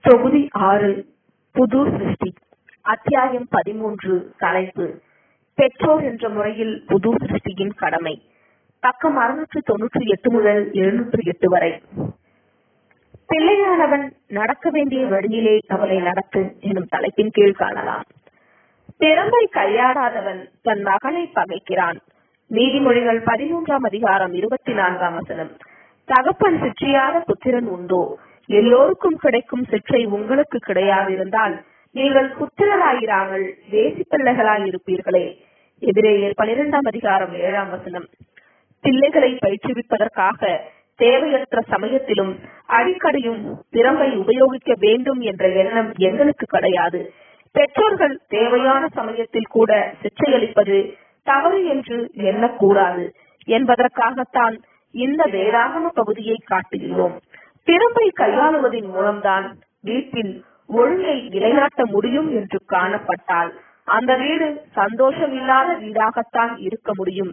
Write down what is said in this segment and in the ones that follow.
தொகுதி ஆறு புது சிருஷ்டி அத்தியாயம் பதிமூன்று தலைப்பு பெற்றோர் என்ற முறையில் புது சிருஷ்டியின் கடமை பக்கம் அறுநூற்று தொன்னூற்றி எட்டு முதல் எழுநூற்று எட்டு வரை பிள்ளையானவன் நடக்க வேண்டிய வழியிலே அவனை நடத்து எனும் தலைப்பின் கீழ் காணலாம் திறமை கையாடாதவன் தன் மகனை பகைக்கிறான் நீதிமொழிகள் பதிமூன்றாம் அதிகாரம் இருபத்தி நான்காம் வசனம் தகப்பன் சிற்றியாத புத்திரன் உண்டோ எல்லோருக்கும் கிடைக்கும் சிற்றை உங்களுக்கு கிடையாதிருந்தால் நீங்கள் புத்திரராயிராமல் தேசி பிள்ளைகளாய் இருப்பீர்களே எதிரேயர் பனிரெண்டாம் அதிகாரம் ஏழாம் வசனம் பிள்ளைகளை பயிற்றுவிப்பதற்காக தேவையற்ற சமயத்திலும் அடிக்கடியும் திறமை உபயோகிக்க வேண்டும் என்ற எண்ணம் எங்களுக்கு கிடையாது பெற்றோர்கள் தேவையான சமயத்தில் கூட சிற்றையளிப்பது தவறு என்று எண்ணக்கூடாது என்பதற்காகத்தான் இந்த வேதாகம பகுதியை காட்டியுள்ளோம் திறமை கையாளுவதன் மூலம்தான் வீட்டில் ஒழுங்கை நிலைநாட்ட முடியும் என்று காணப்பட்டால் அந்த வீடு சந்தோஷம் இல்லாத வீடாகத்தான் இருக்க முடியும்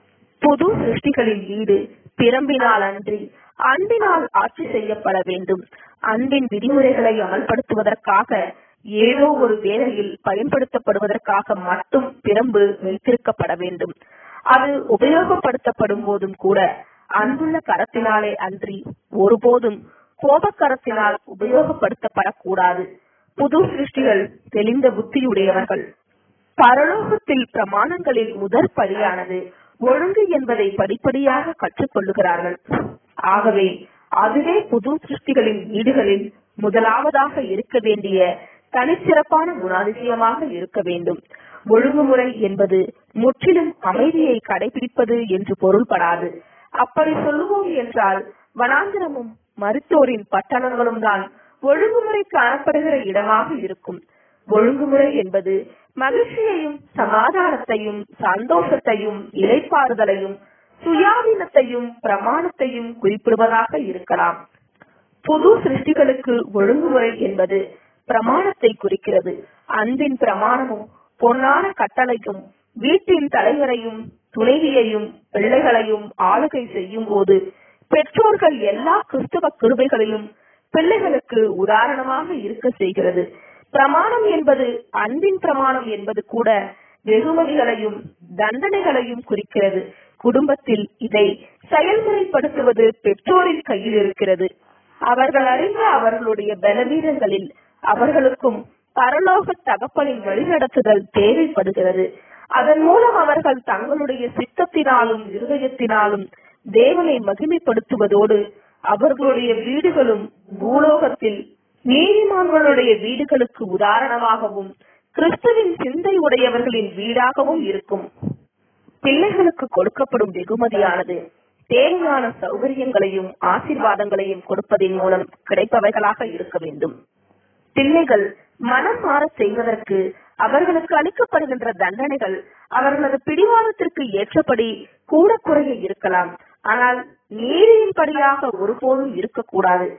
புது சிருஷ்டிகளின் வீடு பிறம்பினால் அன்றி அன்பினால் ஆட்சி செய்யப்பட வேண்டும் அன்பின் விதிமுறைகளை அமல்படுத்துவதற்காக ஏதோ ஒரு வேலையில் பயன்படுத்தப்படுவதற்காக மட்டும் பிரம்பு வைத்திருக்கப்பட வேண்டும் அது உபயோகப்படுத்தப்படும் போதும் கூட அன்புள்ள கரத்தினாலே அன்றி ஒருபோதும் கோபக்கரத்தினால் உபயோகப்படுத்தப்படக்கூடாது புது சிருஷ்டிகள் தெளிந்த புத்தியுடையவர்கள் பரலோகத்தில் பிரமாணங்களில் முதற் படியானது ஒழுங்கு என்பதை படிப்படியாக கற்றுக்கொள்ளுகிறார்கள் ஆகவே அதுவே புது சிருஷ்டிகளின் வீடுகளில் முதலாவதாக இருக்க வேண்டிய தனிச்சிறப்பான குணாதிசயமாக இருக்க வேண்டும் ஒழுங்குமுறை என்பது முற்றிலும் அமைதியை கடைபிடிப்பது என்று பொருள்படாது அப்படி சொல்லுவோம் என்றால் வனாந்திரமும் மருத்துவரின் பட்டணங்களும் தான் ஒழுங்குமுறை காணப்படுகிற இடமாக இருக்கும் ஒழுங்குமுறை என்பது மகிழ்ச்சியையும் சமாதானத்தையும் சந்தோஷத்தையும் இலைப்பாறுதலையும் சுயாதீனத்தையும் பிரமாணத்தையும் குறிப்பிடுவதாக இருக்கலாம் புது சிருஷ்டிகளுக்கு ஒழுங்குமுறை என்பது பிரமாணத்தை குறிக்கிறது அன்பின் பிரமாணமும் பொன்னான கட்டளையும் வீட்டின் தலைவரையும் துணைவியையும் பிள்ளைகளையும் ஆளுகை செய்யும் போது பெற்றோர்கள் எல்லா கிறிஸ்தவ கிருபைகளிலும் பிள்ளைகளுக்கு உதாரணமாக இருக்க செய்கிறது பிரமாணம் என்பது அன்பின் பிரமாணம் என்பது கூட வெகுமதிகளையும் தண்டனைகளையும் குறிக்கிறது குடும்பத்தில் இதை செயல்முறைப்படுத்துவது பெற்றோரின் கையில் இருக்கிறது அவர்கள் அறிந்த அவர்களுடைய பலவீனங்களில் அவர்களுக்கும் பரலோக தகப்பனின் வழிநடத்துதல் தேவைப்படுகிறது அதன் மூலம் அவர்கள் தங்களுடைய சித்தத்தினாலும் இருதயத்தினாலும் தேவனை மகிமைப்படுத்துவதோடு அவர்களுடைய வீடுகளும் பூலோகத்தில் நீதிமான்களுடைய வீடுகளுக்கு உதாரணமாகவும் கிறிஸ்துவின் சிந்தை உடையவர்களின் வீடாகவும் இருக்கும் பிள்ளைகளுக்கு கொடுக்கப்படும் வெகுமதியானது தேவையான சௌகரியங்களையும் ஆசீர்வாதங்களையும் கொடுப்பதன் மூலம் கிடைப்பவைகளாக இருக்க வேண்டும் பிள்ளைகள் மனம் மாற செய்வதற்கு அவர்களுக்கு அளிக்கப்படுகின்ற தண்டனைகள் அவர்களது பிடிவாதத்திற்கு ஏற்றபடி கூட குறைய இருக்கலாம் ஆனால் நீதியின்படியாக ஒருபோதும் இருக்கக்கூடாது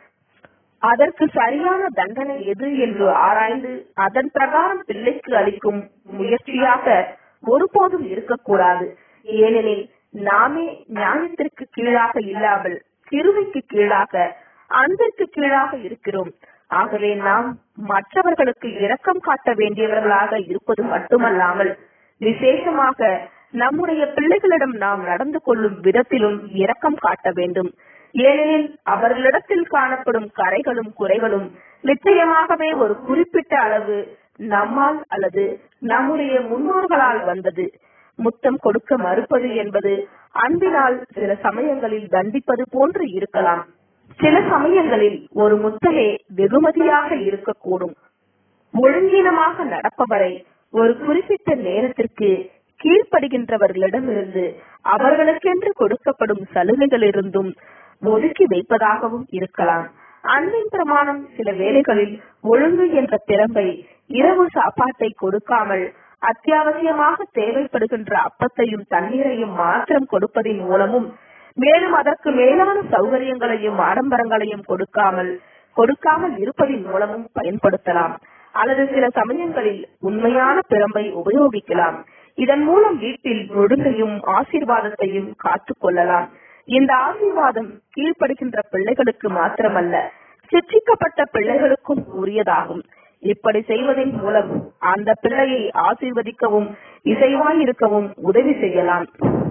அதற்கு சரியான தண்டனை எது என்று ஆராய்ந்து அதன் பிரகாரம் பிள்ளைக்கு அளிக்கும் முயற்சியாக ஒருபோதும் இருக்கக்கூடாது ஏனெனில் நாமே நியாயத்திற்கு கீழாக இல்லாமல் கிருவைக்கு கீழாக அன்பிற்கு கீழாக இருக்கிறோம் ஆகவே நாம் மற்றவர்களுக்கு இரக்கம் காட்ட வேண்டியவர்களாக இருப்பது மட்டுமல்லாமல் விசேஷமாக நம்முடைய பிள்ளைகளிடம் நாம் நடந்து கொள்ளும் விதத்திலும் இரக்கம் காட்ட வேண்டும் ஏனெனில் அவர்களிடத்தில் காணப்படும் கரைகளும் குறைகளும் நிச்சயமாகவே ஒரு குறிப்பிட்ட அளவு நம்மால் அல்லது நம்முடைய முன்னோர்களால் வந்தது முத்தம் கொடுக்க மறுப்பது என்பது அன்பினால் சில சமயங்களில் தண்டிப்பது போன்று இருக்கலாம் சில சமயங்களில் ஒரு முத்தமே வெகுமதியாக இருக்கக்கூடும் ஒழுங்கீனமாக நடப்பவரை ஒரு குறிப்பிட்ட நேரத்திற்கு கீழ்ப்படுகின்றவர்களிடமிருந்து அவர்களுக்கென்று கொடுக்கப்படும் சலுகைகளிலிருந்தும் ஒதுக்கி வைப்பதாகவும் இருக்கலாம் அன்பின் பிரமாணம் சில வேளைகளில் ஒழுங்கு என்ற திறமை இரவு சாப்பாட்டை கொடுக்காமல் அத்தியாவசியமாக தேவைப்படுகின்ற அப்பத்தையும் தண்ணீரையும் மாத்திரம் கொடுப்பதன் மூலமும் மேலும் அதற்கு மேலான சௌகரியங்களையும் ஆடம்பரங்களையும் கொடுக்காமல் கொடுக்காமல் இருப்பதன் மூலமும் பயன்படுத்தலாம் அல்லது சில சமயங்களில் உண்மையான பிறம்பை உபயோகிக்கலாம் இதன் மூலம் வீட்டில் ஒழுங்கையும் ஆசீர்வாதத்தையும் காத்துக் கொள்ளலாம் இந்த ஆசீர்வாதம் கீழ்ப்படுகின்ற பிள்ளைகளுக்கு மாத்திரமல்ல சிற்றிக்கப்பட்ட பிள்ளைகளுக்கும் உரியதாகும் இப்படி செய்வதன் மூலம் அந்த பிள்ளையை ஆசீர்வதிக்கவும் இசைவாயிருக்கவும் உதவி செய்யலாம்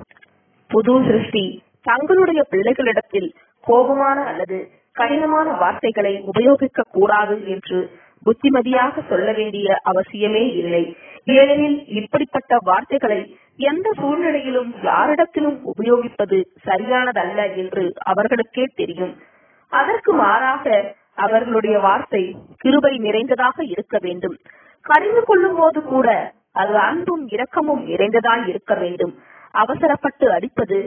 புது சிருஷ்டி தங்களுடைய பிள்ளைகளிடத்தில் கோபமான அல்லது கடினமான வார்த்தைகளை உபயோகிக்க கூடாது என்று புத்திமதியாக சொல்ல வேண்டிய அவசியமே இல்லை ஏனெனில் இப்படிப்பட்ட வார்த்தைகளை எந்த சூழ்நிலையிலும் யாரிடத்திலும் உபயோகிப்பது சரியானதல்ல என்று அவர்களுக்கே தெரியும் அதற்கு மாறாக அவர்களுடைய வார்த்தை கிருபை நிறைந்ததாக இருக்க வேண்டும் கடிந்து கொள்ளும் போது கூட அது அன்பும் இரக்கமும் நிறைந்ததாய் இருக்க வேண்டும் அவசரப்பட்டு அடிப்பது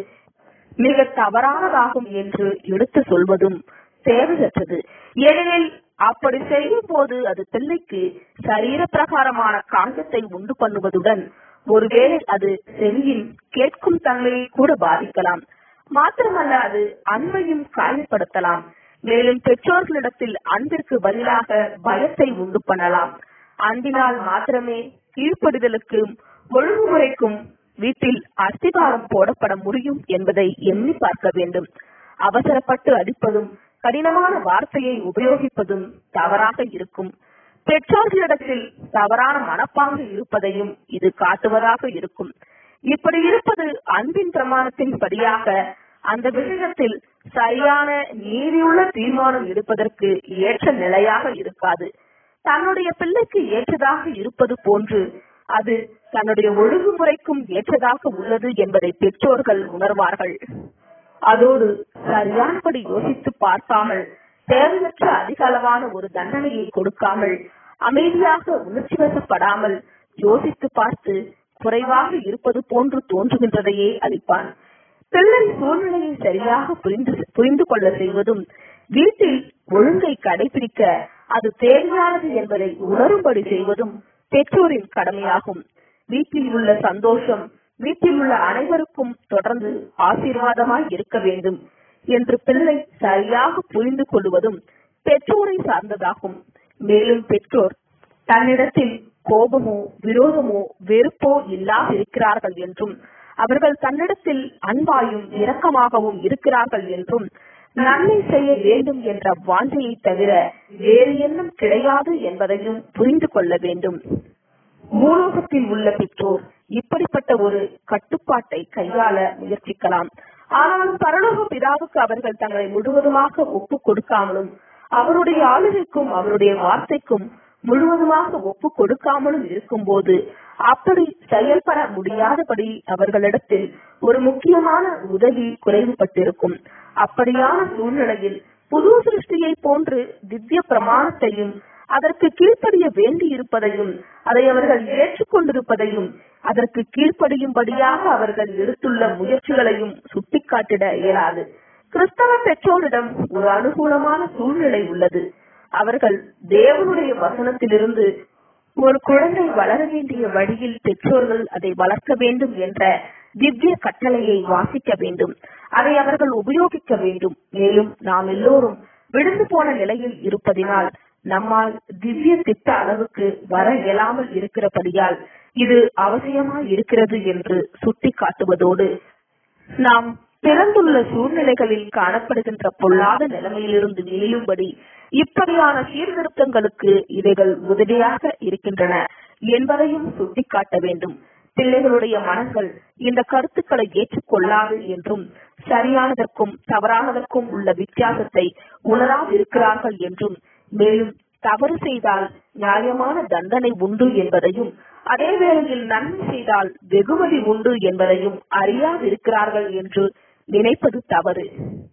மிக தவறானதாகும் என்று எடுத்து சொல்வதும் தேவையற்றது ஏனெனில் அப்படி செய்யும் போது அது பிள்ளைக்கு சரீர பிரகாரமான காந்தத்தை உண்டு பண்ணுவதுடன் ஒருவேளை அது செவியின் கேட்கும் தன்மையை கூட பாதிக்கலாம் மாத்திரமல்ல அது அன்பையும் காயப்படுத்தலாம் மேலும் பெற்றோர்களிடத்தில் அன்பிற்கு பதிலாக பயத்தை உண்டு பண்ணலாம் அன்பினால் மாத்திரமே கீழ்ப்படிதலுக்கும் ஒழுங்குமுறைக்கும் வீட்டில் அஸ்திகாரம் போடப்பட முடியும் என்பதை எண்ணி பார்க்க வேண்டும் அவசரப்பட்டு அடிப்பதும் கடினமான வார்த்தையை உபயோகிப்பதும் தவறாக இருக்கும் பெற்றோர்களிடத்தில் தவறான மனப்பாங்கு இருப்பதையும் இது காட்டுவதாக இருக்கும் இப்படி இருப்பது அன்பின் பிரமாணத்தின் படியாக அந்த விஷயத்தில் சரியான நீதியுள்ள தீர்மானம் எடுப்பதற்கு ஏற்ற நிலையாக இருக்காது தன்னுடைய பிள்ளைக்கு ஏற்றதாக இருப்பது போன்று அது தன்னுடைய ஒழுங்குமுறைக்கும் ஏற்றதாக உள்ளது என்பதை பெற்றோர்கள் உணர்வார்கள் அதோடு சரியானபடி யோசித்து பார்க்காமல் தேவையற்ற அதிக அளவான ஒரு தண்டனையை கொடுக்காமல் அமைதியாக உணர்ச்சிவசப்படாமல் யோசித்து பார்த்து குறைவாக இருப்பது போன்று தோன்றுகின்றதையே அளிப்பான் பிள்ளை சூழ்நிலையை சரியாக புரிந்து புரிந்து கொள்ள செய்வதும் வீட்டில் ஒழுங்கை கடைபிடிக்க அது தேவையானது என்பதை உணரும்படி செய்வதும் பெற்றோரின் கடமையாகும் வீட்டில் உள்ள சந்தோஷம் வீட்டில் உள்ள அனைவருக்கும் தொடர்ந்து ஆசீர்வாதமாய் இருக்க வேண்டும் என்று பிள்ளை சரியாக புரிந்து கொள்வதும் பெற்றோரை சார்ந்ததாகும் மேலும் பெற்றோர் தன்னிடத்தில் கோபமோ விரோதமோ வெறுப்போ இல்லாதிருக்கிறார்கள் என்றும் அவர்கள் தன்னிடத்தில் அன்பாயும் இரக்கமாகவும் இருக்கிறார்கள் என்றும் நன்மை செய்ய வேண்டும் என்ற வாஞ்சையை தவிர வேறு எண்ணம் கிடையாது என்பதையும் புரிந்து கொள்ள வேண்டும் பூலோகத்தில் உள்ள பெற்றோர் இப்படிப்பட்ட ஒரு கட்டுப்பாட்டை கையாள முயற்சிக்கலாம் ஆனாலும் பரலோக பிதாவுக்கு அவர்கள் தங்களை முழுவதுமாக ஒப்பு கொடுக்காமலும் அவருடைய ஆளுகைக்கும் அவருடைய வார்த்தைக்கும் முழுவதுமாக ஒப்பு கொடுக்காமலும் இருக்கும்போது அப்படி செயல்பட முடியாதபடி அவர்களிடத்தில் ஒரு முக்கியமான உதவி குறைவுபட்டிருக்கும் அப்படியான சூழ்நிலையில் புது சிருஷ்டியை போன்று திவ்ய பிரமாணத்தையும் அதற்கு கீழ்ப்படிய வேண்டி இருப்பதையும் அதை அவர்கள் ஏற்றுக்கொண்டிருப்பதையும் அதற்கு கீழ்ப்படியும்படியாக அவர்கள் எடுத்துள்ள முயற்சிகளையும் சுட்டிக்காட்டிட இயலாது கிறிஸ்தவ பெற்றோரிடம் ஒரு அனுகூலமான சூழ்நிலை உள்ளது அவர்கள் தேவனுடைய வசனத்திலிருந்து ஒரு குழந்தை வளர வேண்டிய வழியில் பெற்றோர்கள் அதை வளர்க்க வேண்டும் என்ற திவ்ய கட்டளையை வாசிக்க வேண்டும் அதை அவர்கள் உபயோகிக்க வேண்டும் மேலும் நாம் எல்லோரும் விழுந்து போன நிலையில் இருப்பதினால் நம்மால் திவ்ய திட்ட அளவுக்கு வர இயலாமல் இருக்கிறபடியால் இது அவசியமாய் இருக்கிறது என்று சுட்டி காட்டுவதோடு நாம் பிறந்துள்ள சூழ்நிலைகளில் காணப்படுகின்ற பொல்லாத நிலைமையிலிருந்து மீளும்படி இப்படியான சீர்திருத்தங்களுக்கு இவைகள் உதவியாக இருக்கின்றன என்பதையும் சுட்டிக்காட்ட வேண்டும் பிள்ளைகளுடைய மனங்கள் இந்த கருத்துக்களை ஏற்றுக்கொள்ளாது என்றும் சரியானதற்கும் தவறானதற்கும் உள்ள வித்தியாசத்தை உணராதிருக்கிறார்கள் என்றும் மேலும் தவறு செய்தால் நியாயமான தண்டனை உண்டு என்பதையும் அதே வேளையில் நன்மை செய்தால் வெகுமதி உண்டு என்பதையும் அறியாதிருக்கிறார்கள் என்று நினைப்பது தவறு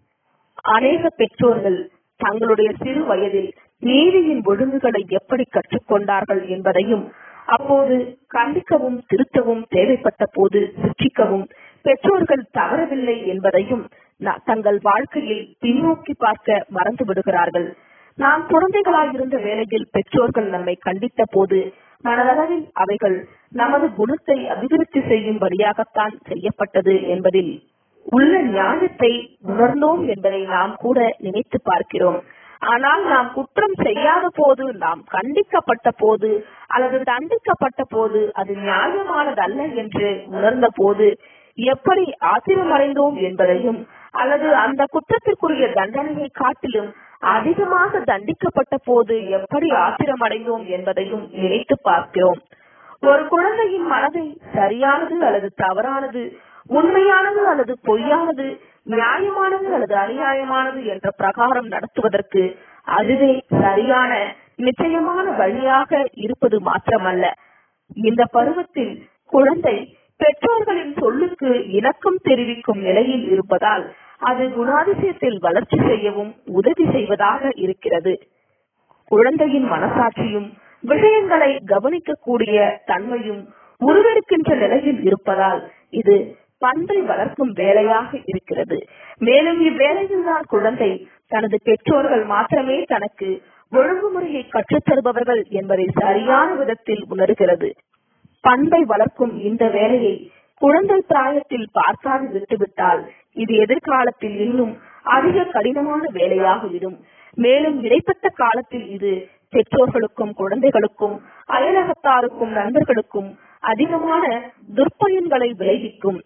அநேக பெற்றோர்கள் தங்களுடைய சிறு வயதில் நீதியின் ஒழுங்குகளை எப்படி கற்றுக்கொண்டார்கள் என்பதையும் அப்போது கண்டிக்கவும் திருத்தவும் தேவைப்பட்ட போது சிக்ஷிக்கவும் பெற்றோர்கள் தவறவில்லை என்பதையும் ந- தங்கள் வாழ்க்கையில் பின்னோக்கி பார்க்க மறந்து விடுகிறார்கள் நாம் குழந்தைகளாயிருந்த வேளையில் பெற்றோர்கள் நம்மை கண்டித்த போது மனதளவில் அவைகள் நமது குணத்தை அபிவிருத்தி செய்யும்படியாகத்தான் செய்யப்பட்டது என்பதில் உள்ள ஞானத்தை உணர்ந்தோம் என்பதை நாம் கூட நினைத்து பார்க்கிறோம் ஆனால் நாம் குற்றம் செய்யாத போது நாம் கண்டிக்கப்பட்ட போது அல்லது தண்டிக்கப்பட்ட போது அது நியாயமானதல்ல என்று உணர்ந்த போது எப்படி ஆத்திரமடைந்தோம் என்பதையும் அல்லது அந்த குற்றத்திற்குரிய தண்டனையை காட்டிலும் அதிகமாக தண்டிக்கப்பட்ட போது எப்படி ஆத்திரமடைந்தோம் என்பதையும் நினைத்து பார்க்கிறோம் ஒரு குழந்தையின் மனதை சரியானது அல்லது தவறானது உண்மையானது அல்லது பொய்யானது நியாயமானது அல்லது அநியாயமானது என்ற பிரகாரம் நடத்துவதற்கு அதுவே சரியான நிச்சயமான வழியாக இருப்பது மாத்திரமல்ல இந்த பருவத்தில் குழந்தை பெற்றோர்களின் சொல்லுக்கு இணக்கம் தெரிவிக்கும் நிலையில் இருப்பதால் அது குணாதிசயத்தில் வளர்ச்சி செய்யவும் உதவி செய்வதாக இருக்கிறது குழந்தையின் மனசாட்சியும் விஷயங்களை கவனிக்கக்கூடிய தன்மையும் உருவெடுக்கின்ற நிலையில் இருப்பதால் இது பண்பை வளர்க்கும் வேலையாக இருக்கிறது மேலும் இவ்வேளையில் தான் குழந்தை தனது பெற்றோர்கள் மாத்திரமே தனக்கு ஒழுங்குமுறையை கற்றுத்தருபவர்கள் என்பதை சரியான விதத்தில் உணர்கிறது பண்பை வளர்க்கும் இந்த வேலையை குழந்தை பிராயத்தில் பார்க்காது விட்டுவிட்டால் இது எதிர்காலத்தில் இன்னும் அதிக கடினமான வேலையாகிவிடும் மேலும் இடைப்பட்ட காலத்தில் இது பெற்றோர்களுக்கும் குழந்தைகளுக்கும் அயலகத்தாருக்கும் நண்பர்களுக்கும் அதிகமான துர்ப்பயன்களை விளைவிக்கும்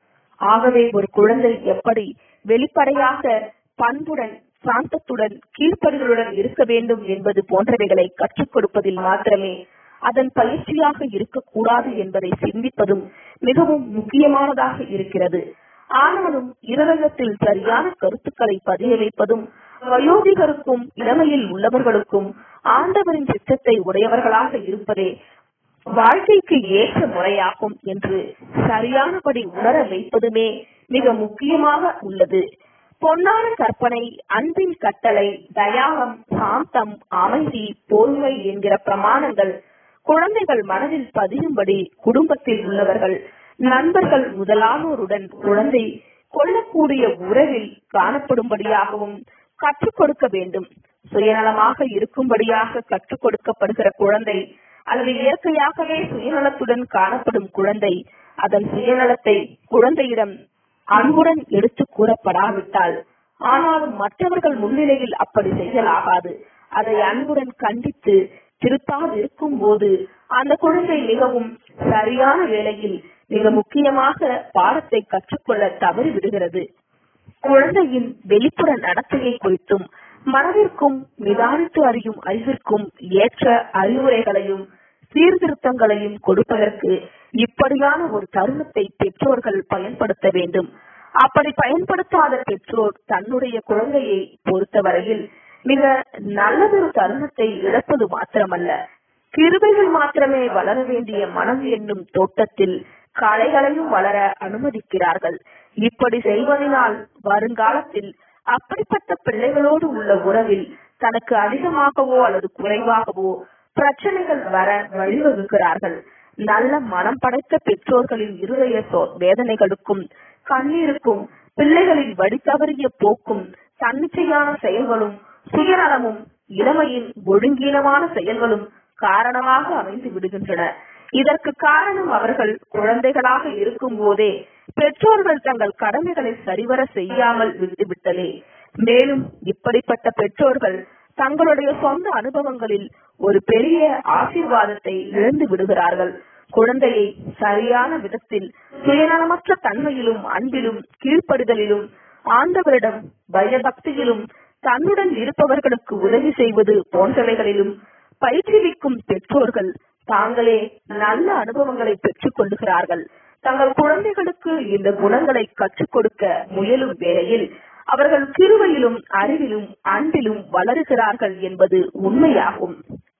ஆகவே ஒரு குழந்தை எப்படி வெளிப்படையாக பண்புடன் சாந்தத்துடன் கீழ்ப்படிகளுடன் இருக்க வேண்டும் என்பது போன்றவைகளை கற்றுக் கொடுப்பதில் மாத்திரமே அதன் பயிற்சியாக இருக்கக்கூடாது என்பதை சிந்திப்பதும் மிகவும் முக்கியமானதாக இருக்கிறது ஆனாலும் இருதயத்தில் சரியான கருத்துக்களை பதிய வைப்பதும் வயோதிகருக்கும் இளமையில் உள்ளவர்களுக்கும் ஆண்டவரின் சித்தத்தை உடையவர்களாக இருப்பதே வாழ்க்கைக்கு ஏற்ற முறையாகும் என்று சரியானபடி உணர வைப்பதுமே மிக முக்கியமாக உள்ளது பொன்னான கற்பனை அன்பின் கட்டளை தயாகம் சாந்தம் அமைதி பொறுமை என்கிற பிரமாணங்கள் குழந்தைகள் மனதில் பதியும்படி குடும்பத்தில் உள்ளவர்கள் நண்பர்கள் முதலானோருடன் குழந்தை கொள்ளக்கூடிய உறவில் காணப்படும்படியாகவும் கற்றுக் கொடுக்க வேண்டும் சுயநலமாக இருக்கும்படியாக கற்றுக் கொடுக்கப்படுகிற குழந்தை அல்லது இயற்கையாகவே சுயநலத்துடன் காணப்படும் குழந்தை அதன் சுயநலத்தை குழந்தையிடம் அன்புடன் எடுத்து கூறப்படாவிட்டால் ஆனாலும் மற்றவர்கள் முன்னிலையில் அப்படி செய்யலாகாது அதை அன்புடன் கண்டித்து திருத்தாது இருக்கும் போது அந்த குழந்தை மிகவும் சரியான வேளையில் மிக முக்கியமாக பாடத்தை கற்றுக்கொள்ள தவறி விடுகிறது குழந்தையின் வெளிப்புற நடத்தையை குறித்தும் மனதிற்கும் நிதானித்து அறியும் அறிவிற்கும் ஏற்ற அறிவுரைகளையும் சீர்திருத்தங்களையும் கொடுப்பதற்கு இப்படியான ஒரு தருணத்தை பெற்றோர்கள் பயன்படுத்த வேண்டும் அப்படி பயன்படுத்தாத பெற்றோர் தன்னுடைய குழந்தையை பொறுத்தவரையில் மிக நல்லதொரு தருணத்தை இழப்பது மாத்திரமல்ல கிருபைகள் மாத்திரமே வளர வேண்டிய மனம் என்னும் தோட்டத்தில் களைகளையும் வளர அனுமதிக்கிறார்கள் இப்படி செய்வதனால் வருங்காலத்தில் அப்படிப்பட்ட பிள்ளைகளோடு உள்ள உறவில் தனக்கு அதிகமாகவோ அல்லது குறைவாகவோ பிரச்சனைகள் வர வழிவகுக்கிறார்கள் நல்ல மனம் படைத்த பெற்றோர்களின் இருதய சோ- வேதனைகளுக்கும் கண்ணீருக்கும் பிள்ளைகளின் வழித்தவறிய போக்கும் தன்னிச்சையான செயல்களும் சுயநலமும் இளமையின் ஒழுங்கீனமான செயல்களும் காரணமாக அமைந்து விடுகின்றன இதற்கு காரணம் அவர்கள் குழந்தைகளாக இருக்கும் போதே பெற்றோர்கள் தங்கள் கடமைகளை சரிவர செய்யாமல் விட்டுவிட்டதே மேலும் இப்படிப்பட்ட பெற்றோர்கள் தங்களுடைய சொந்த அனுபவங்களில் ஒரு பெரிய ஆசீர்வாதத்தை இழந்து விடுகிறார்கள் குழந்தையை சரியான விதத்தில் சுயநலமற்ற தன்மையிலும் அன்பிலும் கீழ்ப்படிதலிலும் ஆண்டவரிடம் பயபக்தியிலும் தன்னுடன் இருப்பவர்களுக்கு உதவி செய்வது போன்றவைகளிலும் பயிற்றுவிக்கும் பெற்றோர்கள் தாங்களே நல்ல அனுபவங்களை பெற்றுக் கொள்ளுகிறார்கள் தங்கள் குழந்தைகளுக்கு இந்த குணங்களை கற்றுக் கொடுக்க முயலும் வேளையில் அவர்கள் கிருவையிலும் அறிவிலும் அன்பிலும் வளருகிறார்கள் என்பது உண்மையாகும்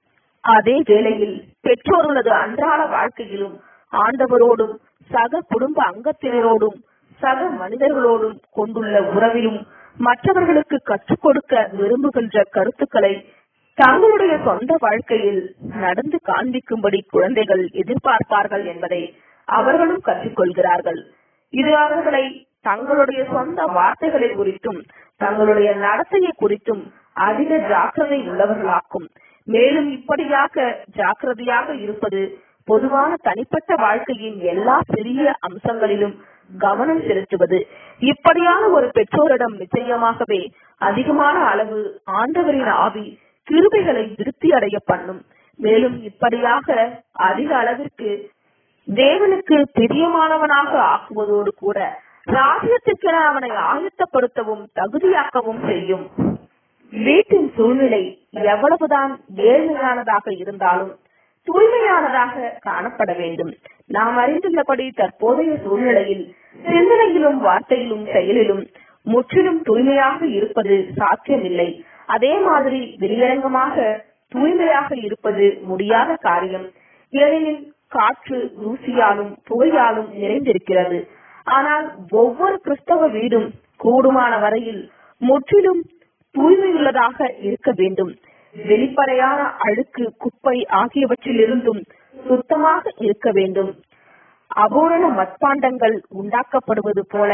அதே வேளையில் பெற்றோர்களது அன்றாட வாழ்க்கையிலும் ஆண்டவரோடும் சக குடும்ப அங்கத்தினரோடும் சக மனிதர்களோடும் கொண்டுள்ள உறவிலும் மற்றவர்களுக்கு கற்றுக் கொடுக்க விரும்புகின்ற கருத்துக்களை தங்களுடைய சொந்த வாழ்க்கையில் நடந்து காண்பிக்கும்படி குழந்தைகள் எதிர்பார்ப்பார்கள் என்பதை அவர்களும் கற்றுக்கொள்கிறார்கள் இது அவர்களை தங்களுடைய சொந்த வார்த்தைகளை குறித்தும் தங்களுடைய நடத்தையை குறித்தும் அதிக ஜாக்கிரதை உள்ளவர்களாக்கும் மேலும் இப்படியாக ஜாக்கிரதையாக இருப்பது பொதுவான தனிப்பட்ட வாழ்க்கையின் எல்லா சிறிய அம்சங்களிலும் கவனம் செலுத்துவது இப்படியான ஒரு பெற்றோரிடம் நிச்சயமாகவே அதிகமான அளவு ஆண்டவரின் ஆவி கிருபைகளை திருப்தி அடைய பண்ணும் மேலும் இப்படியாக அதிக அளவிற்கு தேவனுக்கு பிரியமானவனாக ஆக்குவதோடு கூட ராஜ்யத்திற்கென அவனை ஆயத்தப்படுத்தவும் தகுதியாக்கவும் செய்யும் வீட்டின் சூழ்நிலை எவ்வளவுதான் ஏழ்மையானதாக இருந்தாலும் தூய்மையானதாக காணப்பட வேண்டும் நாம் அறிந்துள்ளபடி தற்போதைய சூழ்நிலையில் சிந்தனையிலும் வார்த்தையிலும் செயலிலும் முற்றிலும் தூய்மையாக இருப்பது சாத்தியமில்லை அதே மாதிரி வெளியரங்கமாக தூய்மையாக இருப்பது முடியாத காரியம் ஏனெனில் காற்று தூசியாலும் புகையாலும் நிறைந்திருக்கிறது ஆனால் ஒவ்வொரு கிறிஸ்தவ வீடும் கூடுமான வரையில் முற்றிலும் தூய்மையுள்ளதாக இருக்க வேண்டும் வெளிப்படையான அழுக்கு குப்பை ஆகியவற்றிலிருந்தும் சுத்தமாக இருக்க வேண்டும் அபூரண மட்பாண்டங்கள் உண்டாக்கப்படுவது போல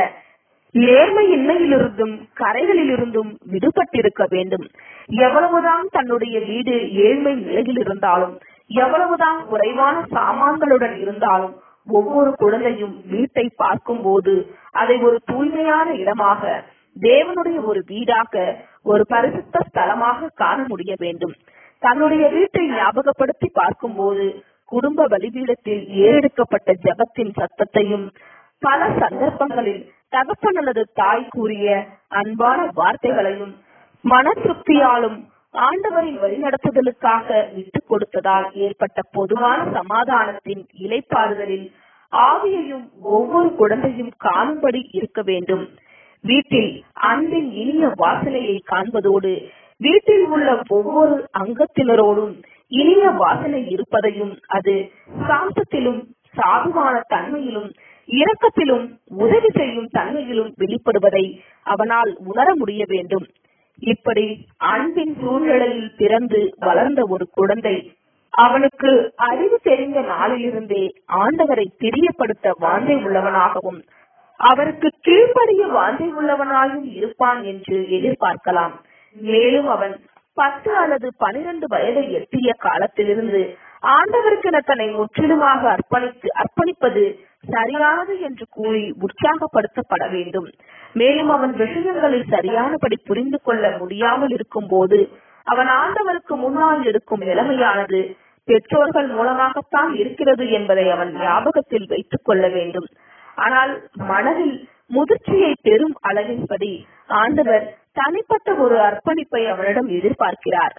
நேர்மையின்மையிலிருந்தும் கரைகளிலிருந்தும் விடுபட்டிருக்க வேண்டும் எவ்வளவுதான் தன்னுடைய வீடு ஏழ்மை நிலையில் இருந்தாலும் எவ்வளவுதான் குறைவான சாமான்களுடன் இருந்தாலும் ஒவ்வொரு குழந்தையும் வீட்டை பார்க்கும் போது அதை ஒரு தூய்மையான இடமாக தேவனுடைய ஒரு வீடாக ஒரு பரிசுத்த ஸ்தலமாக காண முடிய வேண்டும் தன்னுடைய வீட்டை ஞாபகப்படுத்தி பார்க்கும்போது குடும்ப பலிபீடத்தில் ஏறெடுக்கப்பட்ட ஜபத்தின் சத்தத்தையும் பல சந்தர்ப்பங்களில் தகப்பன் அல்லது தாய் கூறிய அன்பான வார்த்தைகளையும் மன திருப்தியாலும் ஆண்டவரின் வழிநடத்துதலுக்காக விட்டுக் கொடுத்ததால் ஏற்பட்ட பொதுவான சமாதானத்தின் இலைப்பாறுதலில் ஆவியையும் ஒவ்வொரு குழந்தையும் காணும்படி இருக்க வேண்டும் வீட்டில் அன்பின் இனிய வாசனையை காண்பதோடு வீட்டில் உள்ள ஒவ்வொரு அங்கத்தினரோடும் இனிய வாசனை இருப்பதையும் அது சாந்தத்திலும் சாதுவான தன்மையிலும் இரக்கத்திலும் உதவி செய்யும் தன்மையிலும் வெளிப்படுவதை அவனால் உணர முடிய வேண்டும் இப்படி அன்பின் சூழ்நிலையில் பிறந்து வளர்ந்த ஒரு குழந்தை அவனுக்கு அறிவு தெரிந்த நாளிலிருந்தே ஆண்டவரை தெரியப்படுத்த வாஞ்சை உள்ளவனாகவும் அவருக்கு கீழ்ப்படிய வாஞ்சை உள்ளவனாயும் இருப்பான் என்று எதிர்பார்க்கலாம் மேலும் அவன் பத்து அல்லது பனிரெண்டு வயதை எட்டிய காலத்திலிருந்து ஆண்டவருக்கென தன்னை முற்றிலுமாக அர்ப்பணித்து அர்ப்பணிப்பது சரியானது என்று கூறி உற்சாகப்படுத்தப்பட வேண்டும் மேலும் அவன் விஷயங்களில் சரியானபடி புரிந்து கொள்ள முடியாமல் இருக்கும் போது அவன் ஆண்டவருக்கு முன்னால் இருக்கும் நிலைமையானது பெற்றோர்கள் மூலமாகத்தான் இருக்கிறது என்பதை அவன் ஞாபகத்தில் வைத்துக் கொள்ள வேண்டும் ஆனால் மனதில் முதிர்ச்சியை பெறும் அளவின்படி ஆண்டவர் தனிப்பட்ட ஒரு அர்ப்பணிப்பை அவனிடம் எதிர்பார்க்கிறார்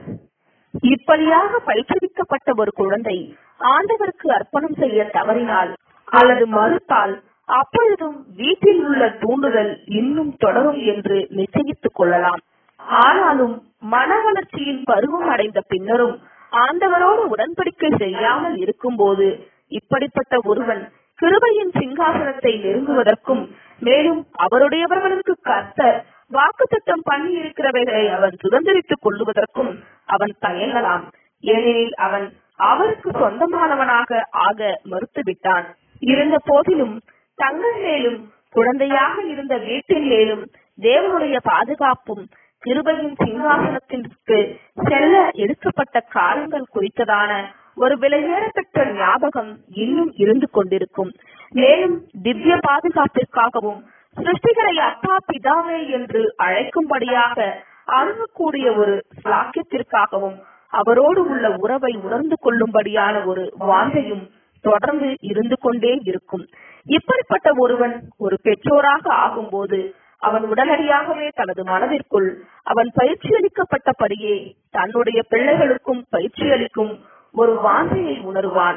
இப்படியாக பயிற்றுவிக்கப்பட்ட ஒரு குழந்தை ஆண்டவருக்கு அர்ப்பணம் செய்ய தவறினால் அல்லது மறுத்தால் அப்பொழுதும் வீட்டில் உள்ள தூண்டுதல் இன்னும் தொடரும் என்று நிச்சயித்துக் கொள்ளலாம் ஆனாலும் மன வளர்ச்சியின் பருவம் அடைந்த பின்னரும் ஆண்டவரோடு உடன்படிக்கை செய்யாமல் இருக்கும்போது இப்படிப்பட்ட ஒருவன் கிருபையின் சிங்காசனத்தை நெருங்குவதற்கும் மேலும் அவருடையவர்களுக்கு கர்த்தர் வாக்குத்தத்தம் பண்ணி இருக்கிறவைகளை அவன் சுதந்திரித்துக் கொள்ளுவதற்கும் அவன் தயங்கலாம் ஏனெனில் அவன் அவருக்கு சொந்தமானவனாக ஆக மறுத்துவிட்டான் இருந்த போதிலும் தங்கள் மேலும் குழந்தையாக இருந்த வீட்டின் மேலும் தேவனுடைய பாதுகாப்பும் கிருபையின் சிங்காசனத்திற்கு செல்ல எடுக்கப்பட்ட காலங்கள் குறித்ததான ஒரு விலையேறப்பெற்ற ஞாபகம் இன்னும் இருந்து கொண்டிருக்கும் மேலும் திவ்ய பாதுகாப்பிற்காகவும் சிருஷ்டிகரை அப்பா பிதாவே என்று அழைக்கும்படியாக அணுகக்கூடிய ஒரு சாக்கியத்திற்காகவும் அவரோடு உள்ள உறவை உணர்ந்து கொள்ளும்படியான ஒரு வாஞ்சையும் தொடர்ந்து இருந்து கொண்டே இருக்கும் இப்படிப்பட்ட ஒருவன் ஒரு பெற்றோராக ஆகும்போது அவன் உடனடியாகவே தனது மனதிற்குள் அவன் பயிற்சியளிக்கப்பட்டபடியே தன்னுடைய பிள்ளைகளுக்கும் பயிற்சியளிக்கும் ஒரு வாஞ்சையை உணர்வான்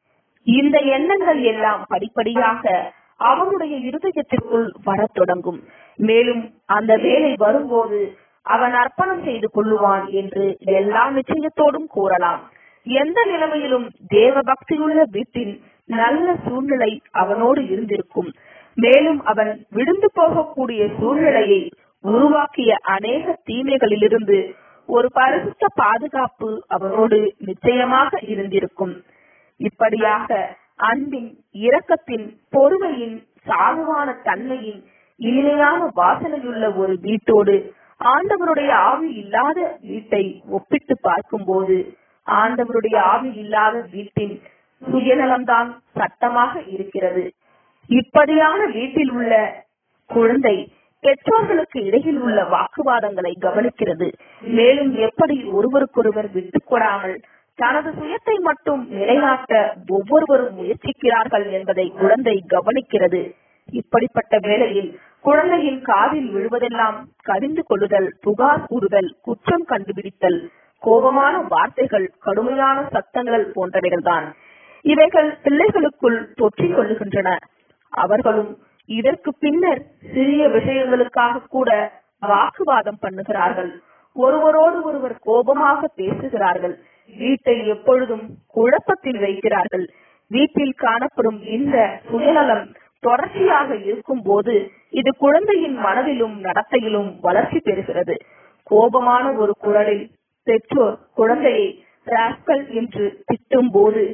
இந்த எண்ணங்கள் எல்லாம் படிப்படியாக அவனுடைய இருதயத்திற்குள் வரத் தொடங்கும் மேலும் அந்த வேலை வரும்போது அவன் அர்ப்பணம் செய்து கொள்ளுவான் என்று எல்லா நிச்சயத்தோடும் கூறலாம் எந்த நிலைமையிலும் தேவ பக்தியுள்ள வீட்டின் நல்ல சூழ்நிலை அவனோடு இருந்திருக்கும் மேலும் அவன் விழுந்து போகக்கூடிய சூழ்நிலையை உருவாக்கிய அநேக தீமைகளிலிருந்து ஒரு பரிசுத்த பாதுகாப்பு அவனோடு நிச்சயமாக இருந்திருக்கும் இப்படியாக அன்பின் இரக்கத்தின் பொறுமையின் சாதுவான தன்மையின் இனிமையான வாசனையுள்ள ஒரு வீட்டோடு ஆண்டவருடைய ஆவி இல்லாத வீட்டை ஒப்பிட்டு பார்க்கும்போது ஆண்டவருடைய ஆவி இல்லாத வீட்டின் சுயநலம்தான் சட்டமாக இருக்கிறது இப்படியான வீட்டில் உள்ள குழந்தை பெற்றோர்களுக்கு இடையில் உள்ள வாக்குவாதங்களை கவனிக்கிறது மேலும் எப்படி ஒருவருக்கொருவர் விட்டுக் கொடாமல் தனது சுயத்தை மட்டும் நிலைநாட்ட ஒவ்வொருவரும் முயற்சிக்கிறார்கள் என்பதை குழந்தை கவனிக்கிறது இப்படிப்பட்ட வேளையில் குழந்தையின் காதில் விழுவதெல்லாம் கடிந்து கொள்ளுதல் புகார் கூறுதல் குற்றம் கண்டுபிடித்தல் கோபமான வார்த்தைகள் கடுமையான சத்தங்கள் போன்றவைகள்தான் இவைகள் பிள்ளைகளுக்குள் தொற்றிக் கொள்ளுகின்றன அவர்களும் இதற்கு பின்னர் சிறிய விஷயங்களுக்காக கூட வாக்குவாதம் பண்ணுகிறார்கள் ஒருவரோடு ஒருவர் கோபமாக பேசுகிறார்கள் வீட்டை எப்பொழுதும் குழப்பத்தில் வைக்கிறார்கள் வீட்டில் காணப்படும் இந்த சுயநலம் தொடர்ச்சியாக இருக்கும் போது இது குழந்தையின் மனதிலும் நடத்தையிலும் வளர்ச்சி பெறுகிறது கோபமான ஒரு குரலில் பெற்றோர் குழந்தையை ராஸ்கல் என்று திட்டும் போது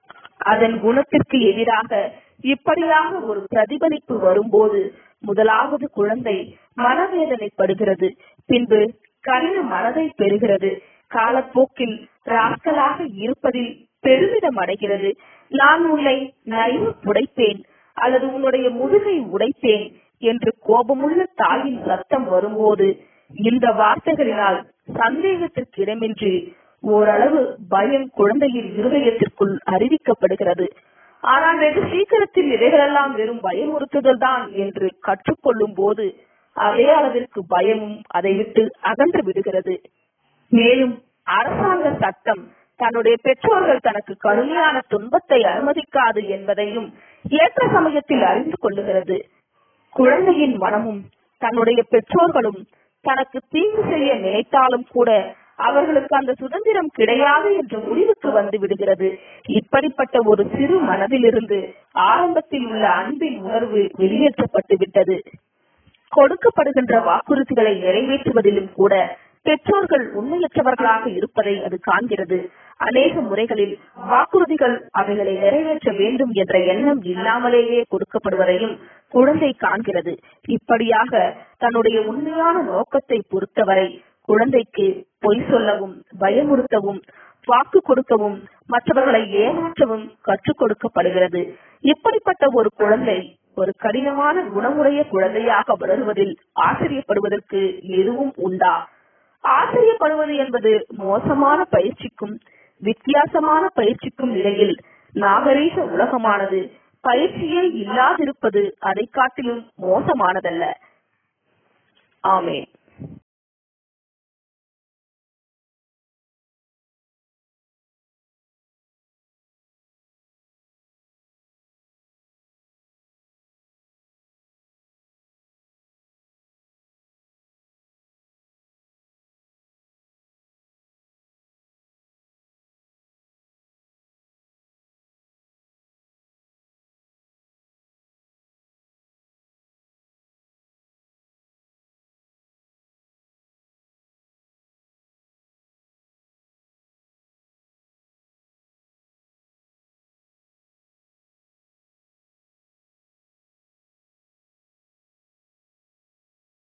அதன் குணத்திற்கு எதிராக இப்படியாக ஒரு பிரதிபலிப்பு வரும்போது முதலாவது குழந்தை மனவேதனைப்படுகிறது பின்பு கடின மனதை பெறுகிறது காலப்போக்கில் ராஸ்கலாக இருப்பதில் பெருமிதம் அடைகிறது நான் உன்னை நைவு உடைப்பேன் அல்லது உன்னுடைய முதுகை உடைப்பேன் என்று கோபமுள்ள தாயின் ரத்தம் வரும்போது இந்த வார்த்தைகளினால் சந்தேகத்திற்கு இடமின்றி ஓரளவு பயம் குழந்தையின் இருதயத்திற்குள் அறிவிக்கப்படுகிறது ஆனால் வெகு சீக்கிரத்தில் இவைகளெல்லாம் வெறும் பயமுறுத்துதல் தான் என்று கற்றுக்கொள்ளும் போது அதே அளவிற்கு பயமும் அதை விட்டு அகன்று விடுகிறது மேலும் அரசாங்க சட்டம் தன்னுடைய பெற்றோர்கள் தனக்கு கடுமையான துன்பத்தை அனுமதிக்காது என்பதையும் ஏற்ற சமயத்தில் அறிந்து கொள்ளுகிறது குழந்தையின் மனமும் தன்னுடைய பெற்றோர்களும் தனக்கு தீங்கு செய்ய நினைத்தாலும் கூட அவர்களுக்கு அந்த சுதந்திரம் கிடையாது என்ற முடிவுக்கு வந்து விடுகிறது இப்படிப்பட்ட ஒரு சிறு மனதிலிருந்து ஆரம்பத்தில் உள்ள அன்பின் உணர்வு வெளியேற்றப்பட்டு விட்டது கொடுக்கப்படுகின்ற வாக்குறுதிகளை நிறைவேற்றுவதிலும் கூட பெற்றோர்கள் உண்மையற்றவர்களாக இருப்பதை அது காண்கிறது அநேக முறைகளில் வாக்குறுதிகள் அவைகளை நிறைவேற்ற வேண்டும் என்ற எண்ணம் இல்லாமலேயே கொடுக்கப்படுவதையும் குழந்தை காண்கிறது இப்படியாக தன்னுடைய உண்மையான நோக்கத்தை பொறுத்தவரை குழந்தைக்கு பொய் சொல்லவும் பயமுறுத்தவும் வாக்கு கொடுக்கவும் மற்றவர்களை ஏமாற்றவும் கற்றுக் கொடுக்கப்படுகிறது இப்படிப்பட்ட ஒரு குழந்தை ஒரு கடினமான குணமுடைய குழந்தையாக வளருவதில் ஆச்சரியப்படுவதற்கு எதுவும் உண்டா ஆச்சரியப்படுவது என்பது மோசமான பயிற்சிக்கும் வித்தியாசமான பயிற்சிக்கும் இடையில் நாகரீக உலகமானது பயிற்சியே இல்லாதிருப்பது அதை காட்டிலும் மோசமானதல்ல ஆமே